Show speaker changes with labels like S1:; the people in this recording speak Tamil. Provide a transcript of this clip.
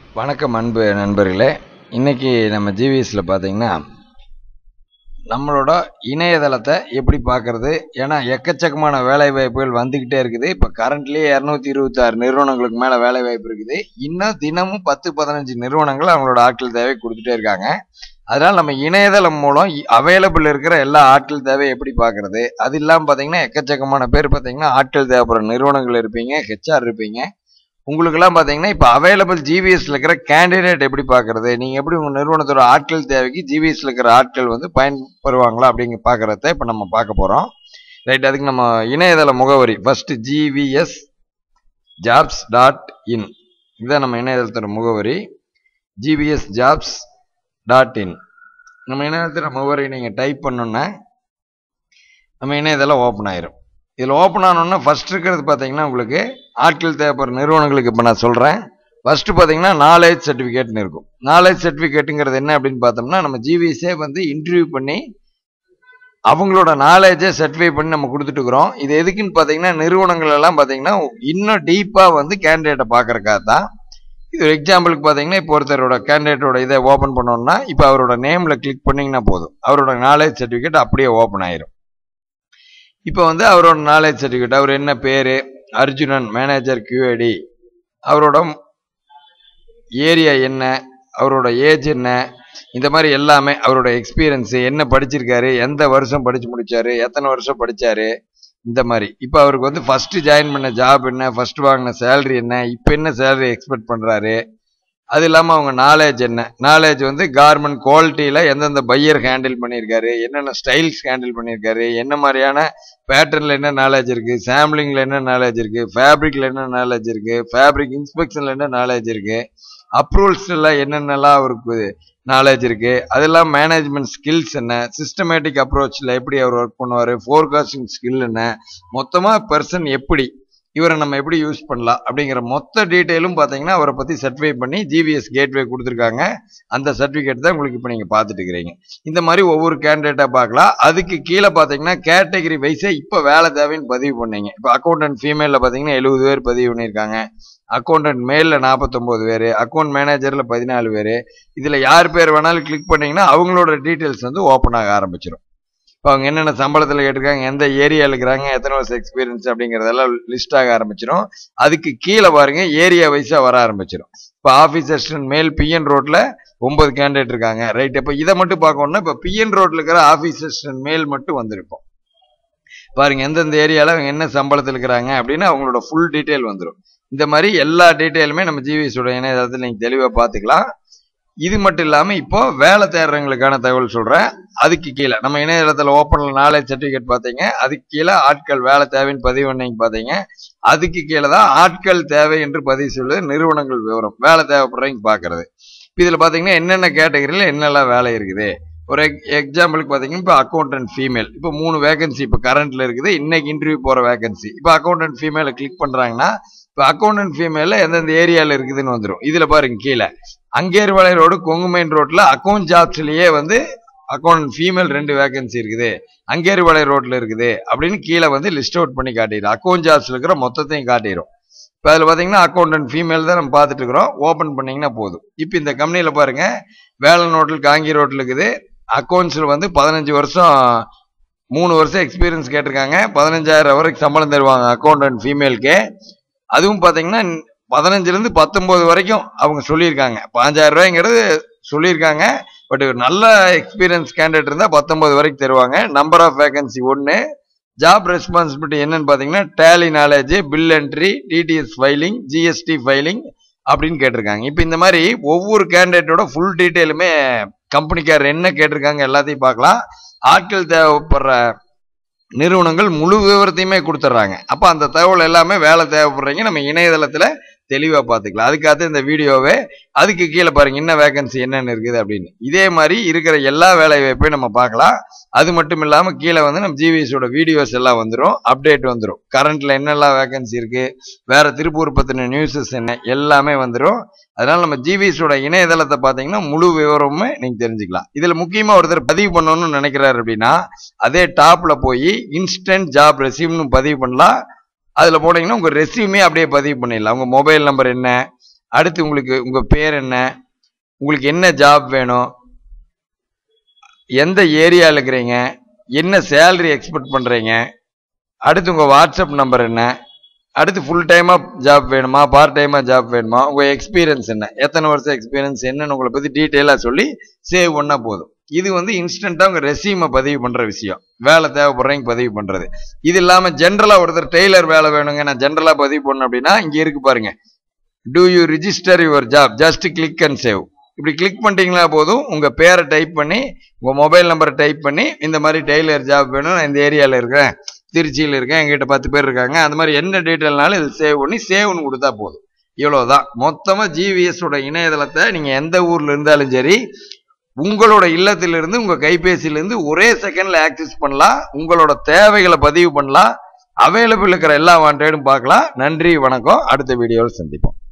S1: வணக்கம் அன்பு நண்பர்களே இன்னைக்கு நம்ம ஜிவிஎஸ்ல பார்த்தீங்கன்னா நம்மளோட இணையதளத்தை எப்படி பார்க்கறது ஏன்னா எக்கச்சக்கமான வேலை வாய்ப்புகள் வந்துக்கிட்டே இருக்குது இப்போ கரண்ட்லேயே இரநூத்தி இருபத்தாறு நிறுவனங்களுக்கு மேலே வேலை வாய்ப்பு இருக்குது இன்னும் தினமும் பத்து பதினஞ்சு நிறுவனங்கள் அவங்களோட ஆட்கள் தேவை கொடுத்துட்டே இருக்காங்க அதனால் நம்ம இணையதளம் மூலம் அவைலபிள் இருக்கிற எல்லா ஆட்கள் தேவை எப்படி பார்க்கறது அது இல்லாமல் பார்த்தீங்கன்னா எக்கச்சக்கமான பேர் பார்த்தீங்கன்னா ஆட்கள் தேவைப்படுற நிறுவனங்கள் இருப்பீங்க ஹெச்ஆர் இருப்பீங்க உங்களுக்கெல்லாம் பார்த்தீங்கன்னா இப்போ அவைலபிள் ஜிவிஎஸ்ல இருக்கிற கேண்டிடேட் எப்படி பார்க்கறது நீங்கள் எப்படி உங்கள் நிறுவனத்தோட ஆட்கள் தேவைக்கு ஜிவிஎஸ்ல இருக்கிற ஆட்கள் வந்து பயன்பெறுவாங்களா அப்படிங்க பார்க்கறத இப்போ நம்ம பார்க்க போகிறோம் ரைட் அதுக்கு நம்ம இணையதள முகவரி first GVS jobs dot in இதுதான் நம்ம இணையதளத்தோட முகவரி ஜிவிஎஸ் ஜாப்ஸ் டாட் இன் நம்ம இணையதளத்தோட முகவரி நீங்கள் டைப் பண்ணோன்னா நம்ம இணையதளம் ஓப்பன் ஆயிரும் இதில் ஓப்பன் ஆனோன்னா ஃபர்ஸ்ட் இருக்கிறது பார்த்தீங்கன்னா உங்களுக்கு ஆட்கள் தேவைப்படுற நிறுவனங்களுக்கு இப்போ நான் சொல்கிறேன் ஃபர்ஸ்ட் பார்த்தீங்கன்னா நாலேஜ் சர்டிஃபிகேட்னு இருக்கும் நாலேஜ் சர்டிஃபிகேட்டுங்கிறது என்ன அப்படின்னு பார்த்தோம்னா நம்ம ஜிவிஎஸ்ஏ வந்து இன்டர்வியூ பண்ணி அவங்களோட நாலேஜை சர்டிஃபை பண்ணி நம்ம கொடுத்துட்டு இருக்கிறோம் இது எதுக்குன்னு பார்த்தீங்கன்னா நிறுவனங்கள் எல்லாம் பார்த்தீங்கன்னா இன்னும் டீப்பாக வந்து கேண்டிடேட்டை பார்க்கறக்காக தான் இது ஒரு எக்ஸாம்பிளுக்கு பார்த்தீங்கன்னா இப்போ ஒருத்தரோட கேண்டிடேட்டோட இதை ஓப்பன் பண்ணோம்னா இப்போ அவரோட நேமில் கிளிக் பண்ணிங்கன்னா போதும் அவரோட நாலேஜ் சர்டிஃபிகேட் அப்படியே ஓப்பன் ஆயிரும் இப்போ வந்து அவரோட நாலேஜ் சர்டிஃபிகேட் அவர் என்ன பேர் அர்ஜுனன் மேனேஜர் கியூஏடி அவரோட ஏரியா என்ன அவரோட ஏஜ் என்ன இந்த மாதிரி எல்லாமே அவரோட எக்ஸ்பீரியன்ஸு என்ன படிச்சிருக்காரு எந்த வருஷம் படிச்சு முடிச்சாரு எத்தனை வருஷம் படிச்சாரு இந்த மாதிரி இப்போ அவருக்கு வந்து ஃபர்ஸ்ட் ஜாயின் பண்ண ஜாப் என்ன ஃபர்ஸ்ட் வாங்கின சேலரி என்ன இப்போ என்ன சேலரி எக்ஸ்பெக்ட் பண்ணுறாரு அது இல்லாமல் அவங்க நாலேஜ் என்ன நாலேஜ் வந்து கார்மெண்ட் குவாலிட்டியில் எந்தெந்த பையர் ஹேண்டில் பண்ணியிருக்காரு என்னென்ன ஸ்டைல்ஸ் ஹேண்டில் பண்ணியிருக்காரு என்ன மாதிரியான பேட்டர்னில் என்ன நாலேஜ் இருக்குது சாம்பிளிங்கில் என்ன நாலேஜ் இருக்குது ஃபேப்ரிக்கில் என்ன நாலேஜ் இருக்குது ஃபேப்ரிக் இன்ஸ்பெக்ஷனில் என்ன நாலேஜ் இருக்குது அப்ரூவல்ஸில் என்னென்னலாம் அவருக்கு நாலேஜ் இருக்குது அதெல்லாம் மேனேஜ்மெண்ட் ஸ்கில்ஸ் என்ன சிஸ்டமேட்டிக் அப்ரோச்சில் எப்படி அவர் ஒர்க் பண்ணுவார் ஃபோர்காஸ்டிங் ஸ்கில் என்ன மொத்தமாக பர்சன் எப்படி இவரை நம்ம எப்படி யூஸ் பண்ணலாம் அப்படிங்கிற மொத்த டீட்டெயிலும் பார்த்தீங்கன்னா அவரை பற்றி சர்டிஃபை பண்ணி ஜிவிஎஸ் கேட்வே கொடுத்துருக்காங்க அந்த சர்டிஃபிகேட் தான் உங்களுக்கு இப்போ நீங்கள் பார்த்துட்டு இருக்கிறீங்க இந்த மாதிரி ஒவ்வொரு கேண்டிடேட்டாக பார்க்கலாம் அதுக்கு கீழே பார்த்தீங்கன்னா கேட்டகரி வைஸே இப்போ வேலை தேவைன்னு பதிவு பண்ணீங்க இப்போ அக்கௌண்டன்ட் ஃபீமேலில் பார்த்தீங்கன்னா எழுபது பேர் பதிவு பண்ணியிருக்காங்க அக்கௌண்டன்ட் மேலில் நாற்பத்தொம்போது பேர் அக்கௌண்ட் மேனேஜரில் பதினாலு பேர் இதில் யார் பேர் வேணாலும் கிளிக் பண்ணிங்கன்னா அவங்களோட டீட்டெயில்ஸ் வந்து ஓப்பன் ஆக ஆரம்பிச்சிடும் இப்போ அவங்க என்னென்ன சம்பளத்தில் கேட்டிருக்காங்க எந்த ஏரியாவில் இருக்கிறாங்க எத்தனை வருஷம் எக்ஸ்பீரியன்ஸ் அப்படிங்கிறதெல்லாம் லிஸ்ட் ஆக ஆரம்பிச்சிடும் அதுக்கு கீழே பாருங்க ஏரியா வைஸாக வர ஆரம்பிச்சிடும் இப்போ ஆஃபீஸ் அசிஸ்டன்ட் மேல் பிஎன் ரோட்டில் ஒன்பது கேண்டிடேட் இருக்காங்க ரைட் இப்போ இதை மட்டும் பார்க்கணும்னா இப்போ பிஎன் ரோட்டில் இருக்கிற ஆஃபீஸ் அசிஸ்டன்ட் மேல் மட்டும் வந்திருப்போம் பாருங்க எந்தெந்த ஏரியாவில் அவங்க என்ன சம்பளத்தில் இருக்கிறாங்க அப்படின்னு அவங்களோட ஃபுல் டீட்டெயில் வந்துடும் இந்த மாதிரி எல்லா டீட்டெயிலுமே நம்ம ஜிவிஎஸோட இணையதளத்தில் நீங்கள் தெளிவாக பார்த்துக்கலாம் இது மட்டும் இல்லாமல் இப்போ வேலை தேடுறவங்களுக்கான தகவல் சொல்கிறேன் அதுக்கு கீழே நம்ம இணையதளத்தில் ஓப்பனில் நாலேஜ் சர்டிஃபிகேட் பார்த்தீங்க அதுக்கு கீழே ஆட்கள் வேலை தேவைன்னு பதிவு பண்ணீங்க பார்த்தீங்க அதுக்கு கீழே தான் ஆட்கள் தேவை என்று பதிவு சொல்லுது நிறுவனங்கள் விவரம் வேலை தேவைப்படுறவங்க பார்க்கறது இப்போ இதில் பார்த்தீங்கன்னா என்னென்ன கேட்டகரியில் என்னெல்லாம் வேலை இருக்குது ஒரு எக்ஸாம்பிளுக்கு பார்த்தீங்கன்னா இப்போ அக்கௌண்டன்ட் ஃபீமேல் இப்போ மூணு வேகன்சி இப்போ கரண்ட்ல இருக்குது இன்னைக்கு இன்டர்வியூ போகிற வேகன்சி இப்போ அக்கௌண்டன்ட் ஃபீமேலை கிளிக் பண்ணுறாங்கன்னா இப்போ அக்கௌண்டன்ட் ஃபீமேலில் எந்தெந்த ஏரியாவில் இருக்குதுன்னு வந்துடும் இதில் பாருங்க கீழே அங்கேர்வாலை ரோடு கொங்குமைன் ரோட்டில் அக்கௌண்ட் ஜாப்ஸ்லேயே வந்து அக்கௌண்ட் ஃபீமேல் ரெண்டு வேகன்சி இருக்குது அங்கேர்வாலை ரோட்டில் இருக்குது அப்படின்னு கீழே வந்து லிஸ்ட் அவுட் பண்ணி காட்டிடும் அக்கௌண்ட் ஜாப்ஸில் இருக்கிற மொத்தத்தையும் காட்டிடும் இப்போ அதில் பார்த்தீங்கன்னா அக்கௌண்டன்ட் ஃபீமேல் தான் நம்ம பார்த்துட்டு இருக்கிறோம் ஓப்பன் பண்ணிங்கன்னா போதும் இப்போ இந்த கம்பெனியில் பாருங்க வேலன் ரோட்டில் காங்கி ரோட்டில் இருக்குது அக்கௌண்ட்ஸில் வந்து பதினஞ்சு வருஷம் மூணு வருஷம் எக்ஸ்பீரியன்ஸ் கேட்டிருக்காங்க பதினஞ்சாயிரம் வரைக்கும் சம்பளம் தருவாங்க அக்கௌண்டன்ட் ஃபீமேலுக்கு அதுவும் பார்த்தீங்கன்னா பதினஞ்சுலேருந்து பத்தொம்போது வரைக்கும் அவங்க சொல்லியிருக்காங்க பாஞ்சாயிரம் ரூபாய்ங்கிறது சொல்லியிருக்காங்க பட் நல்ல எக்ஸ்பீரியன்ஸ் கேண்டிடேட் இருந்தால் பத்தொம்போது வரைக்கும் தருவாங்க நம்பர் ஆஃப் வேகன்சி ஒன்று ஜாப் ரெஸ்பான்சிபிலிட்டி என்னன்னு பார்த்தீங்கன்னா Tally knowledge bill entry TDS filing GST filing அப்படின்னு கேட்டிருக்காங்க இப்போ இந்த மாதிரி ஒவ்வொரு கேண்டிடேட்டோட ஃபுல் டீட்டெயிலுமே கம்பெனிக்காரர் என்ன கேட்டிருக்காங்க எல்லாத்தையும் பார்க்கலாம் ஆட்கள் தேவைப்படுற நிறுவனங்கள் முழு விவரத்தையுமே கொடுத்துட்றாங்க அப்போ அந்த தகவல் எல்லாமே வேலை தேவைப்படுறீங்க நம்ம இணையதளத்தில் தெளிவாக பார்த்துக்கலாம் அதுக்காக இந்த வீடியோவே அதுக்கு கீழே பாருங்க என்ன வேகன்சி என்னென்ன இருக்குது அப்படின்னு இதே மாதிரி இருக்கிற எல்லா வேலை வாய்ப்பையும் நம்ம பார்க்கலாம் அது மட்டும் இல்லாமல் கீழே வந்து நம்ம ஜிவிஎஸோட வீடியோஸ் எல்லாம் வந்துடும் அப்டேட் வந்துடும் கரண்ட்ல என்னெல்லாம் வேகன்சி இருக்கு வேற திருப்பூர் பற்றின நியூஸஸ் என்ன எல்லாமே வந்துடும் அதனால நம்ம ஜிவிஎஸோட இணையதளத்தை பார்த்தீங்கன்னா முழு விவரமுமே நீங்க தெரிஞ்சுக்கலாம் இதுல முக்கியமா ஒருத்தர் பதிவு பண்ணணும்னு நினைக்கிறாரு அப்படின்னா அதே டாப்ல போய் இன்ஸ்டன்ட் ஜாப் ரெசியூம்னு பதிவு பண்ணலாம் அதில் போனீங்கன்னா உங்கள் ரெசியூமே அப்படியே பதிவு பண்ணிடலாம் உங்கள் மொபைல் நம்பர் என்ன அடுத்து உங்களுக்கு உங்க பேர் என்ன உங்களுக்கு என்ன ஜாப் வேணும் எந்த ஏரியாவில் இருக்கிறீங்க என்ன சேலரி எக்ஸ்பெக்ட் பண்ணுறீங்க அடுத்து உங்கள் வாட்ஸ்அப் நம்பர் என்ன அடுத்து ஃபுல் டைமாக ஜாப் வேணுமா பார்ட் டைமாக ஜாப் வேணுமா உங்கள் எக்ஸ்பீரியன்ஸ் என்ன எத்தனை வருஷம் எக்ஸ்பீரியன்ஸ் என்னன்னு உங்களை பற்றி டீட்டெயிலாக சொல்லி சேவ் பண்ணால் போதும் இது வந்து இன்ஸ்டண்ட்டாக உங்கள் ரெசியூமை பதிவு பண்ணுற விஷயம் வேலை தேவைப்படுறவங்க பதிவு பண்ணுறது இது இல்லாமல் ஜென்ரலாக ஒருத்தர் டெய்லர் வேலை வேணுங்க நான் ஜென்ரலாக பதிவு பண்ணணும் அப்படின்னா இங்கே இருக்கு பாருங்க do you register your job just click and save இப்படி கிளிக் பண்ணிட்டீங்களா போதும் உங்கள் பேரை டைப் பண்ணி உங்கள் மொபைல் நம்பரை டைப் பண்ணி இந்த மாதிரி டெய்லர் ஜாப் வேணும் நான் இந்த ஏரியாவில் இருக்கேன் திருச்சியில் இருக்கேன் எங்கிட்ட பத்து பேர் இருக்காங்க அந்த மாதிரி என்ன டீட்டெயில்னாலும் இது சேவ் பண்ணி சேவ்னு கொடுத்தா போதும் இவ்வளோதான் மொத்தமாக ஜிவிஎஸோட இணையதளத்தை நீங்கள் எந்த ஊரில் இருந்தாலும் சரி உங்களோட இல்லத்திலிருந்து உங்கள் கைபேசியிலேருந்து ஒரே செகண்டில் ஆக்சஸ் பண்ணலாம் உங்களோட தேவைகளை பதிவு பண்ணலாம் அவைலபிள் இருக்கிற எல்லா வாண்டடும் பார்க்கலாம் நன்றி வணக்கம் அடுத்த வீடியோவில் சந்திப்போம்